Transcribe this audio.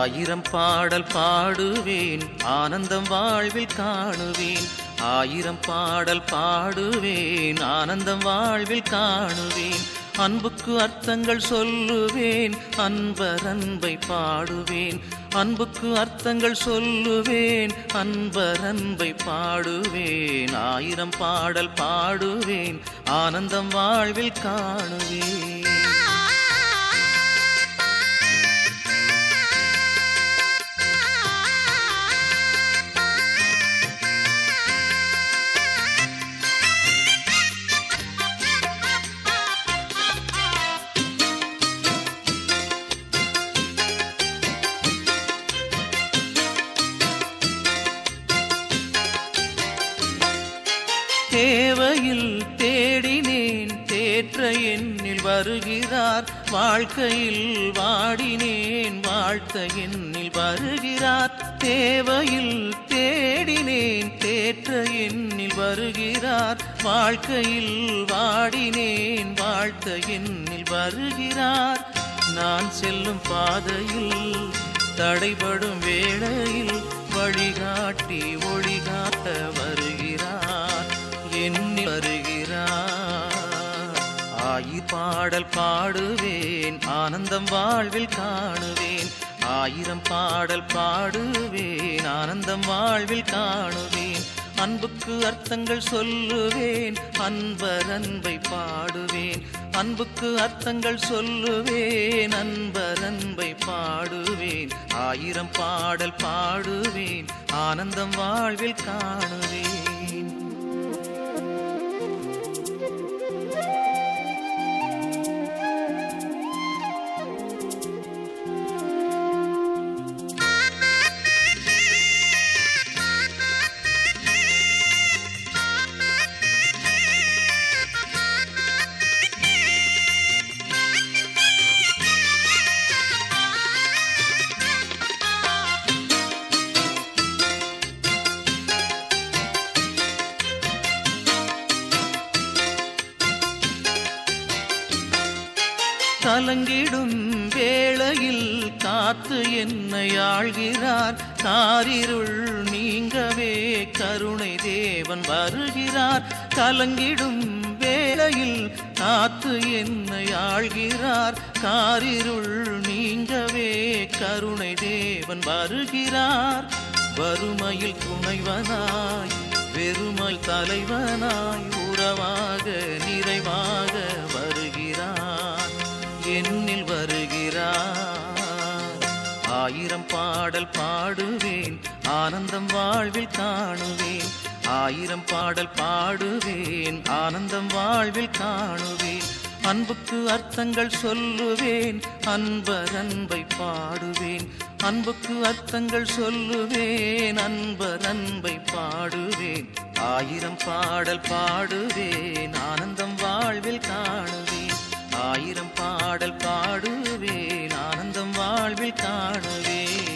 ஆயிரம் பாடல் பாடுவேன் ஆனந்தம் வாழ்வில் காணுவேன் ஆயிரம் பாடல் பாடுவேன் ஆனந்தம் வாழ்வில் காணுவேன் அன்புக்கு அர்த்தங்கள் சொல்லுவேன் அன்பர் அன்பை பாடுவேன் அன்புக்கு அர்த்தங்கள் சொல்லுவேன் அன்பர் அன்பை பாடுவேன் ஆயிரம் பாடல் பாடுவேன் ஆனந்தம் வாழ்வில் காணுவேன் தேவையில் தேடினேன் தேற்ற எண்ணில் வருகிறார் வாழ்க்கையில் வாடினேன் வாழ்த்த எண்ணில் வருகிறார் தேவையில் தேடினேன் தேற்ற எண்ணில் வருகிறார் வாழ்க்கையில் வாடினேன் வாழ்த்த எண்ணில் வருகிறார் நான் செல்லும் பாதையில் தடைபடும் வேளையில் வழிகாட்டி ஒளிகாட்ட வருகிறார் எண்ணி வருகிறார் ஆயி பாடல் பாடுவேன் ஆனந்தம் வாழ்வில் காணுவேன் ஆயிரம் பாடல் பாடுவேன் ஆனந்தம் வாழ்வில் காணுவேன் அன்புக்கு அர்த்தங்கள் சொல்லுவேன் அன்பர் அன்பை பாடுவேன் அன்புக்கு அர்த்தங்கள் சொல்லுவேன் அன்பர் அன்பை பாடுவேன் ஆயிரம் பாடல் பாடுவேன் ஆனந்தம் வாழ்வில் காணுவேன் கலங்கிடும் வேளையில் காத்து என்னை ஆழ்கிறார் காரிருள் நீங்கவே கருணை தேவன் வருகிறார் கலங்கிடும் வேளையில் காத்து என்னை ஆழ்கிறார் காரிருள் நீங்கவே கருணை தேவன் வருகிறார் வறுமையில் துணைவனாய் வெறுமை தலைவனாய் உறவாக நிறைவாக வருகிறார் என்னில் வருகிறார் ஆயிரம் பாடல் பாடுவேன் ஆனந்தம் வாழ்வில் காணுவேன் ஆயிரம் பாடல் பாடுவேன் ஆனந்தம் வாழ்வில் காணுவேன் அன்புக்கு அர்த்தங்கள் சொல்லுவேன் அன்பர் அன்பை பாடுவேன் அன்புக்கு அர்த்தங்கள் சொல்லுவேன் அன்பர் அன்பை பாடுவேன் ஆயிரம் பாடல் பாடுவேன் ஆனந்தம் வாழ்வில் காணுவேன் ஆயிரம் பாடல் பாடுவேன் ஆனந்தம் வாழ்வில் காணுவேன்